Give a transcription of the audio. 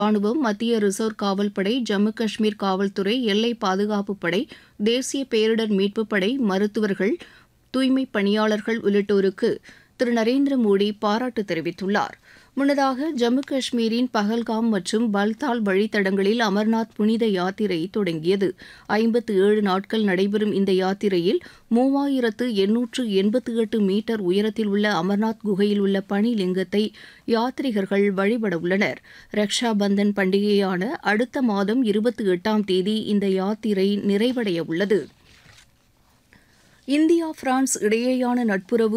ராணுவம் மத்திய ரிசர்வ் காவல்படை ஜம்மு காஷ்மீர் காவல்துறை எல்லை பாதுகாப்புப் படை தேசிய பேரிடர் மீட்புப் படை மருத்துவர்கள் தூய்மைப் பணியாளர்கள் உள்ளிட்டோருக்கு திரு நரேந்திர மோடி பாராட்டு தெரிவித்துள்ளார் முன்னதாக ஜம்மு காஷ்மீரின் பஹல்காம் மற்றும் பல்தால் வழித்தடங்களில் அமர்நாத் புனித யாத்திரை தொடங்கியது ஐம்பத்து ஏழு நாட்கள் நடைபெறும் இந்த யாத்திரையில் மூவாயிரத்து எண்ணூற்று எண்பத்து எட்டு மீட்டர் உயரத்தில் உள்ள அமர்நாத் குகையில் உள்ள பனிலிங்கத்தை யாத்ரீகர்கள் வழிபட உள்ளனர் ரக்ஷா பந்தன் பண்டிகையான அடுத்த மாதம் இருபத்தி எட்டாம் தேதி இந்த யாத்திரை நிறைவடைய உள்ளது இந்தியா பிரான்ஸ் இடையேயான நட்புறவு